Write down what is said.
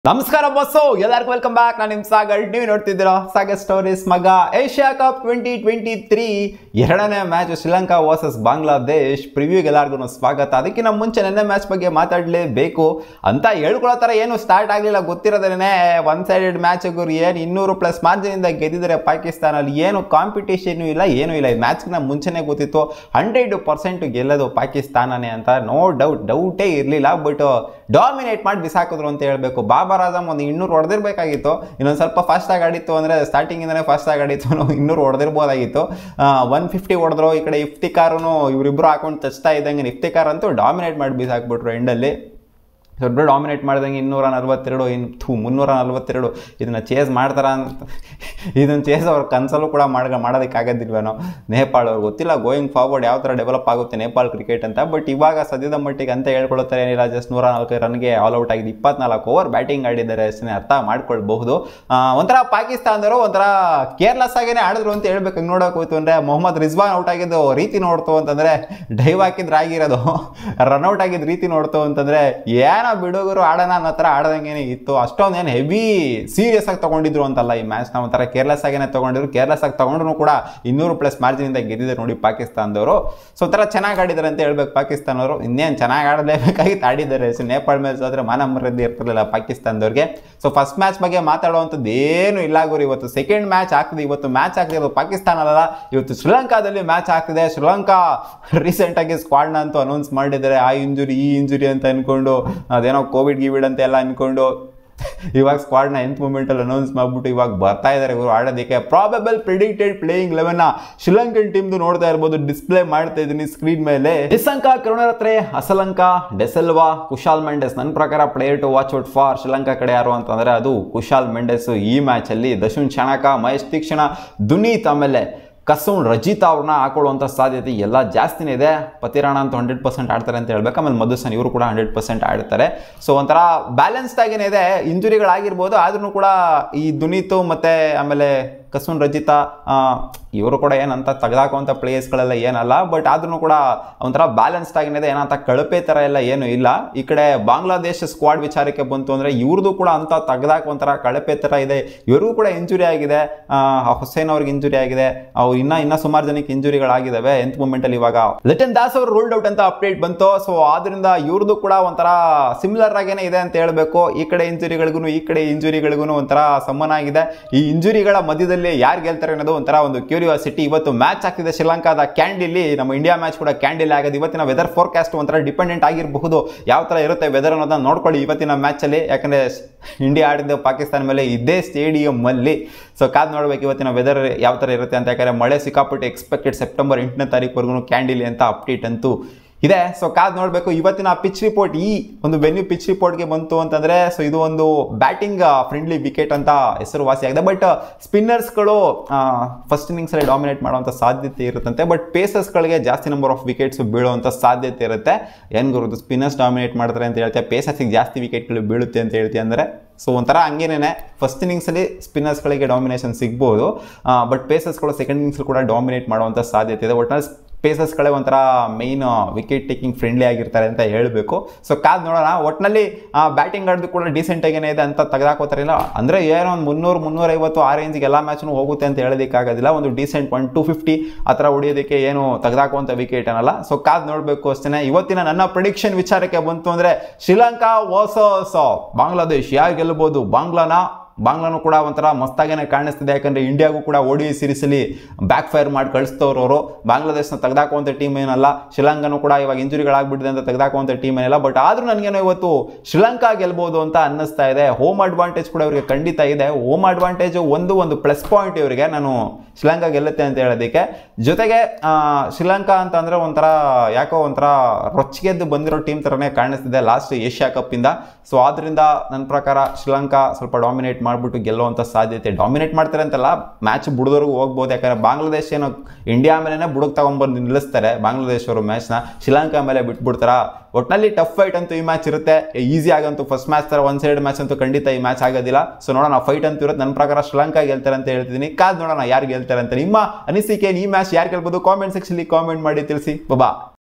ನಮಸ್ಕಾರ ಬಸ್ಸು ಎಲ್ಲರಿಗೂ welcome back ನಾನು ನಿಮ್ಮ ಸಾಗರ್ ನೀವು ನೋಡ್ತಿದ್ದೀರಾ ಸಾಗರ್ ಸ್ಟೋರೀಸ್ ಮಗ Asia cup twenty twenty three ಎರಡನೇ ಮ್ಯಾಚ್ ಶ್ರೀಲಂಕಾ ವರ್ಸಸ್ ಬಾಂಗ್ಲಾದೇಶ್ ಪ್ರಿವ್ಯೂಗೆ ಎಲ್ಲರಿಗೂ ಸ್ವಾಗತ ಅದಕ್ಕಿಂತ ಮುಂಚೆ ನೆನ್ನೆ ಮ್ಯಾಚ್ ಬಗ್ಗೆ ಮಾತಾಡಲೇಬೇಕು ಅಂತ ಹೇಳ್ಕೊಳ್ಳೋ ಥರ ಏನು ಸ್ಟಾರ್ಟ್ ಆಗಲಿಲ್ಲ ಗೊತ್ತಿರೋದೇನೆ ಒನ್ ಸೈಡೆಡ್ ಮ್ಯಾಚ್ ಗುರು ಏನು ಇನ್ನೂರು ಪ್ಲಸ್ ಮಾರ್ಜಿನಿಂದ ಗೆದ್ದಿದ್ದಾರೆ ಪಾಕಿಸ್ತಾನಲ್ಲಿ ಏನು ಕಾಂಪಿಟೇಷನ್ ಇಲ್ಲ ಏನೂ ಇಲ್ಲ ಈ ಮ್ಯಾಚ್ಗಿನ ಮುಂಚೆನೇ ಗೊತ್ತಿತ್ತು ಹಂಡ್ರೆಡ್ ಪರ್ಸೆಂಟ್ ಗೆಲ್ಲೋದು ಪಾಕಿಸ್ತಾನನೇ ಅಂತ ನೋ ಡೌಟ್ ಡೌಟೇ ಇರಲಿಲ್ಲ ಬಟ್ ಡಾಮಿನೇಟ್ ಮಾಡಿ ಬಿಸಾಕಿದ್ರು ಅಂತ ಹೇಳ್ಬೇಕು ಬಾಬರ್ ಆಜಮ್ ಒಂದು ಇನ್ನೂರು ಹೊಡೆದಿರ್ಬೇಕಾಗಿತ್ತು ಇನ್ನೊಂದು ಸ್ವಲ್ಪ ಫಾಸ್ಟಾಗಿ ಆಡಿತ್ತು ಅಂದರೆ ಸ್ಟಾರ್ಟಿಂಗಿಂದನೇ ಫಾಸ್ಟಾಗಿ ಆಡಿತ್ತು ಇನ್ನೂರು ಹೊಡೆದಿರ್ಬೋದಾಗಿತ್ತು ಒನ್ ಫಿಫ್ಟಿ ಹೊಡೆದ್ರು ಈ ಕಡೆ ಇಫ್ತಿಕಾರು ಇವರಿಬ್ಬರು ಹಾಕೊಂಡು ತಚ್ತಾ ಇದ್ದಂಗೆ ಇಫ್ತಿಕಾರ್ ಅಂತೂ ಡಾಮಿನೇಟ್ ಮಾಡಿ ಬಿಸಾಕ್ಬಿಟ್ರು ಎಂಡಲ್ಲಿ ದೊಡ್ಡ ಡಾಮಿನೇಟ್ ಮಾಡಿದಂಗೆ ಇನ್ನೂರ ನಲ್ವತ್ತೆರಡು ಇನ್ ಥೂ ಮುನ್ನೂರ ನಲ್ವತ್ತೆರಡು ಇದನ್ನು ಚೇಸ್ ಮಾಡ್ತಾರ ಅಂತ ಇದನ್ನು ಚೇಸ್ ಅವ್ರ ಕನ್ಸಲ್ಲೂ ಕೂಡ ಮಾಡ ಮಾಡೋದಕ್ಕಾಗೋದಿಲ್ವೇನೋ ನೇಪಾಳ ಅವ್ರಿಗೆ ಗೊತ್ತಿಲ್ಲ ಗೋಯಿಂಗ್ ಫಾರ್ವರ್ಡ್ ಯಾವ ಥರ ಡೆವಲಪ್ ಆಗುತ್ತೆ ನೇಪಾಳ ಕ್ರಿಕೆಟ್ ಅಂತ ಬಟ್ ಇವಾಗ ಸದ್ಯದ ಮಟ್ಟಿಗೆ ಅಂತ ಹೇಳ್ಕೊಳ್ತಾರೆ ಏನಿಲ್ಲ ಜಸ್ಟ್ ನೂರ ನಾಲ್ಕು ರನ್ಗೆ ಆಲ್ ಔಟ್ ಆಗಿದೆ ಇಪ್ಪತ್ನಾಲ್ಕು ಓವರ್ ಬ್ಯಾಟಿಂಗ್ ಆಡಿದ್ದಾರೆ ಅಷ್ಟೇ ಅರ್ಥ ಮಾಡ್ಕೊಳ್ಬಹುದು ಆ, ಒಂಥರ ಪಾಕಿಸ್ತಾನದವರು ಒಂಥರ ಕೇರ್ಲೆಸ್ ಆಗೇನೆ ಆಡಿದ್ರು ಅಂತ ಹೇಳ್ಬೇಕು ಹಂಗೆ ನೋಡೋಕೆ ಹೋಯ್ತು ಅಂದರೆ ಮೊಹಮ್ಮದ್ ರಿಜ್ವಾನ್ ಔಟ್ ಆಗಿದ್ದು ರೀತಿ ನೋಡ್ತು ಅಂತಂದರೆ ಡೈವ್ ಹಾಕಿದ್ರೆ ಆಗಿರೋದು ರನ್ಔಟ್ ಆಗಿದ್ದ ರೀತಿ ನೋಡ್ತು ಅಂತಂದರೆ ಏನೋ ಬಿಡುಗರು ಆಡೋಣ ಅನ್ನೋ ಥರ ಆಡ್ದಂಗೆ ಇತ್ತು ಅಷ್ಟೊಂದು ಏನು ಹೆವಿ ಸೀರಿಯಸ್ ಆಗಿ ತೊಗೊಂಡಿದ್ರು ಅಂತಲ್ಲ ಈ ಮ್ಯಾಚ್ನ ಒಂಥರ ಕೇರ್ಲೆಸ್ ಆಗೇನೆ ತೊಗೊಂಡಿದ್ರು ಕೇರ್ಲೆಸ್ ಆಗಿ ತೊಗೊಂಡ್ರು ಕೂಡ ಇನ್ನೂರು ಪ್ಲಸ್ ಮಾರ್ಜಿನಿಂದ ಗೆದ್ದಿದ್ದಾರೆ ನೋಡಿ ಪಾಕಿಸ್ತಾನದವರು ಸೊ ಒಂಥರ ಚೆನ್ನಾಗಿ ಆಡಿದ್ದಾರೆ ಅಂತ ಹೇಳ್ಬೇಕು ಪಾಕಿಸ್ತಾನವರು ಇನ್ನೇನು ಚೆನ್ನಾಗಿ ಆಡಲೇಬೇಕಾಗಿತ್ತು ಆಡಿದ್ದಾರೆ ಸೊ ನೇಪಾಳ ಮ್ಯಾಚ್ ಆದರೆ ಮಾನ ಮರ್ಯಾದೆ ಇರ್ತಿರ್ಲಿಲ್ಲ ಪಾಕಿಸ್ತಾನದವ್ರಿಗೆ ಸೊ ಫಸ್ಟ್ ಮ್ಯಾಚ್ ಬಗ್ಗೆ ಮಾತಾಡುವಂಥದ್ದು ಏನು ಇಲ್ಲ ಗುರು ಇವತ್ತು ಸೆಕೆಂಡ್ ಮ್ಯಾಚ್ ಆಗ್ತಿದೆ ಇವತ್ತು ಮ್ಯಾಚ್ ಆಗ್ತಿರೋದು ಪಾಕಿಸ್ತಾನ ಅಲ್ಲ ಇವತ್ತು ಶ್ರೀಲಂಕಾದಲ್ಲಿ ಮ್ಯಾಚ್ ಆಗ್ತಿದೆ ಶ್ರೀಲಂಕಾ ರೀಸೆಂಟಾಗಿ ಸ್ಕ್ವಾಡ್ನ ಅಂತೂ ಅನೌನ್ಸ್ ಮಾಡಿದ್ದಾರೆ ಆ ಇಂಜುರಿ ಈ ಇಂಜುರಿ ಅಂತ ಅನ್ಕೊಂಡು ಅದೇನೋ ಕೋವಿಡ್ ಗಿವಿಡ್ ಅಂತ ಎಲ್ಲ ಅನ್ಕೊಂಡು ಇವಾಗ ಸ್ಕ್ವಾಡ್ನ ಎಂತ್ ಮೂಮೆಂಟಲ್ಲಿ ಅನೌನ್ಸ್ ಮಾಡ್ಬಿಟ್ಟು ಇವಾಗ ಬರ್ತಾ ಇದ್ದಾರೆ ಇವರು ಆಡೋದಕ್ಕೆ ಪ್ರಾಬಬಲ್ ಪ್ರಿಡಿಕ್ಟೆಡ್ ಪ್ಲೇಯಿಂಗ್ ಲೆವೆನ್ನ ಶ್ರೀಲಂಕನ್ ಟೀಮ್ದು ನೋಡ್ತಾ ಇರ್ಬೋದು ಡಿಸ್ಪ್ಲೇ ಮಾಡ್ತಾ ಇದ್ದೀನಿ ಸ್ಕ್ರೀನ್ ಮೇಲೆ ನಿಸಂಕ ಕರುಣರತ್ರೆ ಅಸಲಂಕ ಡೆಸೆಲ್ವಾ ಕುಶಾಲ್ ಮೆಂಡೆಸ್ ನನ್ನ ಪ್ರಕಾರ player to watch out for Sri Lanka ಕಡೆ ಯಾರು ಅಂತಂದ್ರೆ ಅದು ಕುಶಾಲ್ ಮೆಂಡೆಸ್ ಈ ಮ್ಯಾಚಲ್ಲಿ ದಶುನ್ ಚಣಕ ಮಹೇಶ್ ತೀಕ್ಷಣ ದುನೀತ್ ಆಮೇಲೆ ಕಸೂನ್ ರಜಿತಾ ಅವ್ರನ್ನ ಹಾಕೊಳ್ಳುವಂಥ ಸಾಧ್ಯತೆ ಎಲ್ಲ ಜಾಸ್ತಿನೇ ಇದೆ ಪತಿರಾಣ ಅಂತ ಹಂಡ್ರೆಡ್ ಪರ್ಸೆಂಟ್ ಆಡ್ತಾರೆ ಅಂತ ಹೇಳ್ಬೇಕು ಆಮೇಲೆ ಮಧುಸನ್ ಇವರು ಕೂಡ ಹಂಡ್ರೆಡ್ ಪರ್ಸೆಂಟ್ ಆಡ್ತಾರೆ ಸೊ ಒಂಥರ ಬ್ಯಾಲೆನ್ಸ್ಡ್ ಆಗೇನೆ ಇದೆ ಇಂಜುರಿಗಳಾಗಿರ್ಬೋದು ಆದ್ರೂ ಕೂಡ ಈ ದುನೀತು ಮತ್ತು ಆಮೇಲೆ ಕಸೂನ್ ರಜಿತಾ ಇವರು ಕೂಡ ಏನಂತ ತೆಗೆದಾಕುವಂಥ ಪ್ಲೇಯರ್ಸ್ಗಳೆಲ್ಲ ಏನಲ್ಲ ಬಟ್ ಆದ್ರೂ ಕೂಡ ಒಂಥರ ಬ್ಯಾಲೆನ್ಸ್ಡ್ ಆಗಿನಿದೆ ಏನಂತ ಕಳಪೆ ಥರ ಎಲ್ಲ ಏನು ಇಲ್ಲ ಈ ಕಡೆ ಬಾಂಗ್ಲಾದೇಶ ಸ್ಕ್ವಾಡ್ ವಿಚಾರಕ್ಕೆ ಬಂತು ಅಂದರೆ ಇವ್ರದ್ದು ಕೂಡ ಅಂತ ತೆಗೆದಾಕ ಒಂಥರ ಕಳಪೆ ಥರ ಇದೆ ಇವ್ರಿಗೂ ಕೂಡ ಇಂಜುರಿ ಆಗಿದೆ ಆ, ಹುಸೇನ್ ಅವ್ರಿಗೆ ಇಂಜುರಿ ಆಗಿದೆ ಅವ್ರು ಇನ್ನ ಇನ್ನ ಸುಮಾರು ಜನಕ್ಕೆ ಇಂಜುರಿಗಳಾಗಿದ್ದಾವೆ ಎಂತ್ ಮೂಮೆಂಟಲ್ಲಿ ಇವಾಗ ಲಿಟನ್ ದಾಸ್ ಅವರು ರೂಲ್ಡ್ ಔಟ್ ಅಂತ ಅಪ್ಡೇಟ್ ಬಂತು ಸೊ ಆದ್ರಿಂದ ಇವ್ರದ್ದು ಕೂಡ ಒಂಥರ ಸಿಮಿಲರ್ ಆಗೇನೆ ಇದೆ ಅಂತ ಹೇಳ್ಬೇಕು ಈ ಕಡೆ ಇಂಜುರಿಗಳಿಗೂ ಈ ಕಡೆ ಇಂಜುರಿಗಳಿಗೂ ಒಂಥರ ಸಮಾನ ಆಗಿದೆ ಈ ಇಂಜುರಿಗಳ ಮಧ್ಯದಲ್ಲಿ ಯಾರು ಗೆಲ್ತಾರೆ ಅನ್ನೋದು ಒಂಥರ ಒಂದು ಕ್ಯೂರಿಯಾಸಿಟಿ ಇವತ್ತು ಮ್ಯಾಚ್ ಆಗ್ತಿದೆ ಶ್ರೀಲಂಕಾದ ಕ್ಯಾಂಡಿಲಿ ನಮ್ಮ ಇಂಡಿಯಾ ಮ್ಯಾಚ್ ಕೂಡ ಕ್ಯಾಂಡಿಲ್ ಆಗೋದು ಇವತ್ತಿನ ವೆದರ್ ಫೋರ್ಕಾಸ್ಟ್ ಒಂಥರ ಡಿಪೆಂಡೆಂಟ್ ಆಗಿರಬಹುದು ಯಾವ ಥರ ಇರುತ್ತೆ ವೆದರ್ ಅನ್ನೋದನ್ನ ನೋಡ್ಕೊಳ್ಳಿ ಇವತ್ತಿನ ಮ್ಯಾಚಲ್ಲಿ ಯಾಕಂದರೆ ಇಂಡಿಯಾ ಆಡಿದ್ದು ಪಾಕಿಸ್ತಾನ ಮೇಲೆ ಇದೇ ಸ್ಟೇಡಿಯಂ ಅಲ್ಲಿ ಸೊ ಕಾದ್ ನೋಡ್ಬೇಕು ಇವತ್ತಿನ ವೆದರ್ ಯಾವ ಥರ ಇರುತ್ತೆ ಅಂತ ಯಾಕಂದರೆ ಮಳೆ ಸಿಕ್ಕಾಪಟ್ಟೆ ಎಕ್ಸ್ಪೆಕ್ಟೆಡ್ ಸೆಪ್ಟೆಂಬರ್ ಎಂಟನೇ ತಾರೀಕುವರೆಗೂ ಕ್ಯಾಂಡಿಲಿ ಅಂತ ಅಪ್ಡೇಟ್ ಅಂತೂ ಇದೆ ಸೊ ಕಾದ್ ನೋಡಬೇಕು ಇವತ್ತಿನ ಪಿಚ್ ರಿಪೋರ್ಟ್ ಈ ಒಂದು ವೆನ್ಯೂ ಪಿಚ್ ರಿಪೋರ್ಟ್ಗೆ ಬಂತು ಅಂತಂದರೆ ಸೊ ಇದು ಒಂದು ಬ್ಯಾಟಿಂಗ್ ಫ್ರೆಂಡ್ಲಿ ವಿಕೆಟ್ ಅಂತ ಹೆಸರುವಾಸಿಯಾಗಿದೆ ಬಟ್ ಸ್ಪಿನ್ನರ್ಸ್ಗಳು ಫಸ್ಟ್ ಇನ್ನಿಂಗ್ಸಲ್ಲಿ ಡಾಮಿನೇಟ್ ಮಾಡುವಂಥ ಸಾಧ್ಯತೆ ಇರುತ್ತಂತೆ ಬಟ್ ಪೇಸರ್ಸ್ಗಳಿಗೆ ಜಾಸ್ತಿ ನಂಬರ್ ಆಫ್ ವಿಕೆಟ್ಸ್ ಬೀಳುವಂಥ ಸಾಧ್ಯತೆ ಇರುತ್ತೆ ಏನು ಗುರುದು ಸ್ಪಿನ್ನರ್ಸ್ ಡಾಮಿನೇಟ್ ಮಾಡ್ತಾರೆ ಅಂತ ಹೇಳ್ತೀಯ ಪೇಸರ್ಸಿಗೆ ಜಾಸ್ತಿ ವಿಕೆಟ್ಗಳು ಬೀಳುತ್ತೆ ಅಂತ ಹೇಳ್ತೀಯ ಅಂದರೆ ಸೊ ಒಂಥರ ಹಂಗೇನೆ ಫಸ್ಟ್ ಇನ್ನಿಂಗ್ಸಲ್ಲಿ ಸ್ಪಿನ್ನರ್ಸ್ಗಳಿಗೆ ಡಾಮಿನೇಷನ್ ಸಿಗ್ಬೋದು ಬಟ್ ಪೇಸರ್ಸ್ಗಳು ಸೆಕೆಂಡ್ ಇನ್ನಿಂಗ್ಸ್ ಕೂಡ ಡಾಮಿನೇಟ್ ಮಾಡುವಂಥ ಸಾಧ್ಯತೆ ಇದೆ ಒಟ್ಟಿನಲ್ಲಿ ಪೇಸರ್ಸ್ಗಳೇ ಒಂಥರ ಮೈನ್ ವಿಕೆಟ್ ಟೇಕಿಂಗ್ ಫ್ರೆಂಡ್ಲಿ ಆಗಿರ್ತಾರೆ ಅಂತ ಹೇಳಬೇಕು ಸೊ ಕಾದ್ ನೋಡೋಣ ಒಟ್ಟಿನಲ್ಲಿ ಬ್ಯಾಟಿಂಗ್ ಆಡೋದು ಕೂಡ ಡೀಸೆಂಟ್ ಆಗೇನೆ ಇದೆ ಅಂತ ತೆಗೆದಾಕೋತಾರಿಲ್ಲ ಅಂದರೆ ಏನೋ ಒಂದು ಮುನ್ನೂರು ಮುನ್ನೂರೈವತ್ತು ಆ ರೇಂಜ್ಗೆ ಎಲ್ಲ ಮ್ಯಾಚ್ನು ಹೋಗುತ್ತೆ ಅಂತ ಹೇಳೋದಕ್ಕಾಗೋದಿಲ್ಲ ಒಂದು ಡೀಸೆಂಟ್ ಒನ್ ಟು ಫಿಫ್ಟಿ ಆ ಥರ ಹೊಡಿಯೋದಕ್ಕೆ ಏನು ತೆಗೆದಾಕುವಂಥ ವಿಕೆಟ್ ಏನಲ್ಲ ಸೊ ಕಾದ್ ನೋಡಬೇಕು ಅಷ್ಟೇ ಇವತ್ತಿನ ನನ್ನ ಪ್ರಿಡಿಕ್ಷನ್ ವಿಚಾರಕ್ಕೆ ಬಂತು ಅಂದರೆ ಶ್ರೀಲಂಕಾ ವರ್ಸಸ್ ಬಾಂಗ್ಲಾದೇಶ್ ಯಾರು ಗೆಲ್ಲಬಹುದು ಬಾಂಗ್ಲಾನ ಬಾಂಗ್ಲಾನು ಕೂಡ ಒಂಥರ ಮಸ್ತಾಗೇನೆ ಕಾಣಿಸ್ತಿದೆ ಯಾಕಂದರೆ ಇಂಡಿಯಾಗೂ ಕೂಡ ಓಡಿ ಸೀರೀಸಲ್ಲಿ ಬ್ಯಾಕ್ ಫೈರ್ ಮಾಡಿ ಕಳಿಸ್ತವ್ರು ಅವರು ಬಾಂಗ್ಲಾದೇಶನ ತೆಗೆದಾಕುವಂಥ ಟೀಮ್ ಏನಲ್ಲ ಶ್ರೀಲಂಕಾನು ಕೂಡ ಇವಾಗ ಇಂಜುರಿಗಳಾಗ್ಬಿಟ್ಟಿದೆ ಅಂತ ತೆಗೆದಾಕುವಂಥ ಟೀಮ್ ಏನಿಲ್ಲ ಬಟ್ ಆದರೂ ನನಗೇನೋ ಇವತ್ತು ಶ್ರೀಲಂಕಾ ಗೆಲ್ಬೋದು ಅಂತ ಅನ್ನಿಸ್ತಾ ಇದೆ ಹೋಮ್ ಅಡ್ವಾಂಟೇಜ್ ಕೂಡ ಇವರಿಗೆ ಖಂಡಿತ ಇದೆ ಹೋಮ್ ಅಡ್ವಾಂಟೇಜು ಒಂದು ಒಂದು ಪ್ಲಸ್ ಪಾಯಿಂಟ್ ಇವರಿಗೆ ನಾನು ಶ್ರೀಲಂಕಾ ಗೆಲ್ಲುತ್ತೆ ಅಂತ ಹೇಳೋದಕ್ಕೆ ಜೊತೆಗೆ ಆ, ಶ್ರೀಲಂಕಾ ಅಂತ ಅಂದರೆ ಒಂಥರ ಯಾಕೋ ಒಂಥರ ರೊಚ್ಚಿಗೆದ್ದು ಬಂದಿರೋ ಟೀಮ್ ಥರನೇ ಕಾಣಿಸ್ತಿದೆ ಲಾಸ್ಟ್ ಏಷ್ಯಾ ಕಪ್ಪಿಂದ ಸೊ ಆದ್ದರಿಂದ ನನ್ನ ಪ್ರಕಾರ ಶ್ರೀಲಂಕಾ ಸ್ವಲ್ಪ ಡಾಮಿನೇಟ್ ಮಾಡಿಬಿಟ್ಟು ಗೆಲ್ಲುವಂಥ ಸಾಧ್ಯತೆ ಡಾಮಿನೇಟ್ ಮಾಡ್ತಾರೆ ಅಂತಲ್ಲ ಮ್ಯಾಚ್ ಬುಡದವ್ರಿಗೂ ಹೋಗ್ಬೋದು ಯಾಕಂದರೆ ಬಾಂಗ್ಲಾದೇಶ ಏನೋ ಇಂಡಿಯಾ ಮೇಲೇ ಬುಡಕ್ಕೆ ತಗೊಂಡ್ಬಂದು ನಿಲ್ಲಿಸ್ತಾರೆ ಬಾಂಗ್ಲಾದೇಶ ಅವರು ಮ್ಯಾಚ್ನ ಶ್ರೀಲಂಕಾ ಮೇಲೆ ಬಿಟ್ಬಿಡ್ತಾರ ಒಟ್ಟಿನಲ್ಲಿ ಟಫ್ ಫೈಟ್ ಅಂತೂ ಈ ಮ್ಯಾಚ್ ಇರುತ್ತೆ ಈಸಿ ಆಗಂತೂ ಫಸ್ಟ್ ಮ್ಯಾಚ್ ಥರ ಒನ್ ಸೈಡ್ ಮ್ಯಾಚ್ ಅಂತೂ ಖಂಡಿತ ಈ ಮ್ಯಾಚ್ ಆಗೋದಿಲ್ಲ ಸೊ ನೋಡೋಣ ಫೈಟ್ ಅಂತೂ ಇರುತ್ತೆ ನನ್ನ ಪ್ರಕಾರ ಶ್ರೀಲಂಕಾ ಗೆಲ್ತಾರೆ ಅಂತ ಹೇಳ್ತಿದ್ದೀನಿ ಕಾದ್ ನೋಡೋಣ ಯಾರು ಗೆಲ್ತಾರೆ ಅಂತ ನಿಮ್ಮ ಅನಿಸಿಕೆ ಈ ಮ್ಯಾಚ್ ಯಾರು ಗೆಲ್ಬೋದು ಕಾಮೆಂಟ್ ಸೆಕ್ಷನ್ಲಿ ಕಾಮೆಂಟ್ ಮಾಡಿ ತಿಳಿಸಿ ಬಬಾ